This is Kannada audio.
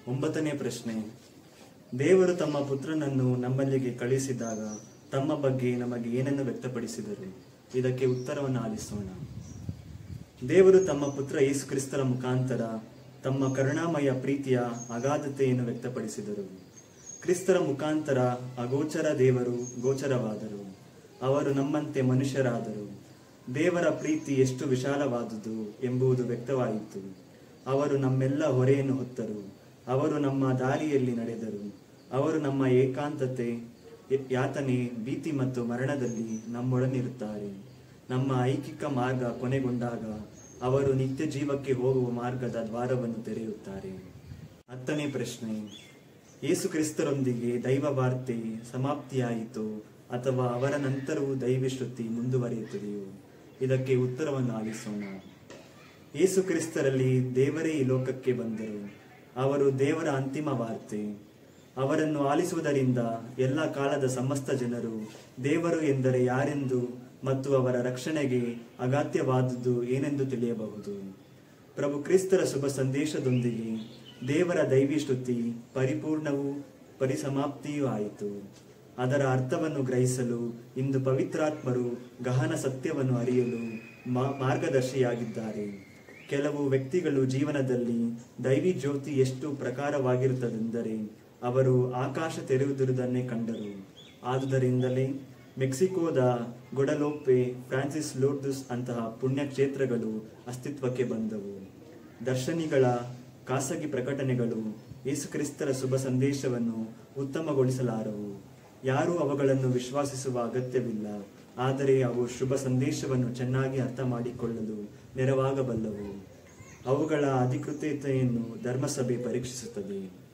ಒಂಬತ್ತನೇ ಪ್ರಶ್ನೆ ದೇವರು ತಮ್ಮ ಪುತ್ರನನ್ನು ನಮ್ಮಲ್ಲಿಗೆ ಕಳುಹಿಸಿದಾಗ ತಮ್ಮ ಬಗ್ಗೆ ನಮಗೆ ಏನನ್ನು ವ್ಯಕ್ತಪಡಿಸಿದರು ಇದಕ್ಕೆ ಉತ್ತರವನ್ನು ಆಲಿಸೋಣ ದೇವರು ತಮ್ಮ ಪುತ್ರ ಯೇಸು ಕ್ರಿಸ್ತರ ಮುಖಾಂತರ ತಮ್ಮ ಕರುಣಾಮಯ ಪ್ರೀತಿಯ ಅಗಾಧತೆಯನ್ನು ವ್ಯಕ್ತಪಡಿಸಿದರು ಕ್ರಿಸ್ತರ ಮುಖಾಂತರ ಅಗೋಚರ ದೇವರು ಗೋಚರವಾದರು ಅವರು ನಮ್ಮಂತೆ ಮನುಷ್ಯರಾದರು ದೇವರ ಪ್ರೀತಿ ಎಷ್ಟು ವಿಶಾಲವಾದುದು ಎಂಬುದು ವ್ಯಕ್ತವಾಯಿತು ಅವರು ನಮ್ಮೆಲ್ಲ ಹೊರೆಯನ್ನು ಹೊತ್ತರು ಅವರು ನಮ್ಮ ದಾರಿಯಲ್ಲಿ ನಡೆದರು ಅವರು ನಮ್ಮ ಏಕಾಂತತೆ ಯಾತನೆ ಭೀತಿ ಮತ್ತು ಮರಣದಲ್ಲಿ ನಮ್ಮೊಡನಿರುತ್ತಾರೆ ನಮ್ಮ ಐಕಿಕ ಮಾರ್ಗ ಕೊನೆಗೊಂಡಾಗ ಅವರು ನಿತ್ಯ ಜೀವಕ್ಕೆ ಹೋಗುವ ಮಾರ್ಗದ ದ್ವಾರವನ್ನು ತೆರೆಯುತ್ತಾರೆ ಹತ್ತನೇ ಪ್ರಶ್ನೆ ಯೇಸು ಕ್ರಿಸ್ತರೊಂದಿಗೆ ದೈವ ವಾರ್ತೆ ಸಮಾಪ್ತಿಯಾಯಿತು ಅಥವಾ ಅವರ ನಂತರವೂ ದೈವ ಶ್ರುತಿ ಮುಂದುವರಿಯುತ್ತದೆಯೋ ಇದಕ್ಕೆ ಉತ್ತರವನ್ನು ಆಲಿಸೋಣ ಯೇಸು ಕ್ರಿಸ್ತರಲ್ಲಿ ದೇವರೇ ಈ ಲೋಕಕ್ಕೆ ಬಂದರು ಅವರು ದೇವರ ಅಂತಿಮ ವಾರ್ತೆ ಅವರನ್ನು ಆಲಿಸುವುದರಿಂದ ಎಲ್ಲ ಕಾಲದ ಸಮಸ್ತ ಜನರು ದೇವರು ಎಂದರೆ ಯಾರೆಂದು ಮತ್ತು ಅವರ ರಕ್ಷಣೆಗೆ ಅಗತ್ಯವಾದುದು ಏನೆಂದು ತಿಳಿಯಬಹುದು ಪ್ರಭು ಕ್ರಿಸ್ತರ ಶುಭ ಸಂದೇಶದೊಂದಿಗೆ ದೇವರ ದೈವಿ ಶ್ರುತಿ ಪರಿಪೂರ್ಣವೂ ಪರಿಸಮಾಪ್ತಿಯೂ ಆಯಿತು ಅದರ ಅರ್ಥವನ್ನು ಗ್ರಹಿಸಲು ಇಂದು ಪವಿತ್ರಾತ್ಮರು ಗಹನ ಸತ್ಯವನ್ನು ಅರಿಯಲು ಮಾ- ಮಾರ್ಗದರ್ಶಿಯಾಗಿದ್ದಾರೆ ಕೆಲವು ವ್ಯಕ್ತಿಗಳು ಜೀವನದಲ್ಲಿ ದೈವಿ ಜ್ಯೋತಿ ಎಷ್ಟು ಪ್ರಕಾರವಾಗಿರುತ್ತದೆಂದರೆ ಅವರು ಆಕಾಶ ತೆರೆಯುವುದನ್ನೇ ಕಂಡರು ಆದುದರಿಂದಲೇ ಮೆಕ್ಸಿಕೋದ ಗೊಡಲೋಪೆ ಫ್ರಾನ್ಸಿಸ್ ಲೋರ್ದುಸ್ ಅಂತಹ ಪುಣ್ಯಕ್ಷೇತ್ರಗಳು ಅಸ್ತಿತ್ವಕ್ಕೆ ಬಂದವು ದರ್ಶನಿಗಳ ಖಾಸಗಿ ಪ್ರಕಟಣೆಗಳು ಯೇಸುಕ್ರಿಸ್ತರ ಶುಭ ಸಂದೇಶವನ್ನು ಉತ್ತಮಗೊಳಿಸಲಾರವು ಯಾರೂ ಅವುಗಳನ್ನು ವಿಶ್ವಾಸಿಸುವ ಅಗತ್ಯವಿಲ್ಲ ಆದರೆ ಅವು ಶುಭ ಸಂದೇಶವನ್ನು ಚೆನ್ನಾಗಿ ಅರ್ಥ ಮಾಡಿಕೊಳ್ಳಲು ನೆರವಾಗಬಲ್ಲವು ಅವುಗಳ ಅಧಿಕೃತತೆಯನ್ನು ಧರ್ಮಸಭೆ ಪರೀಕ್ಷಿಸುತ್ತದೆ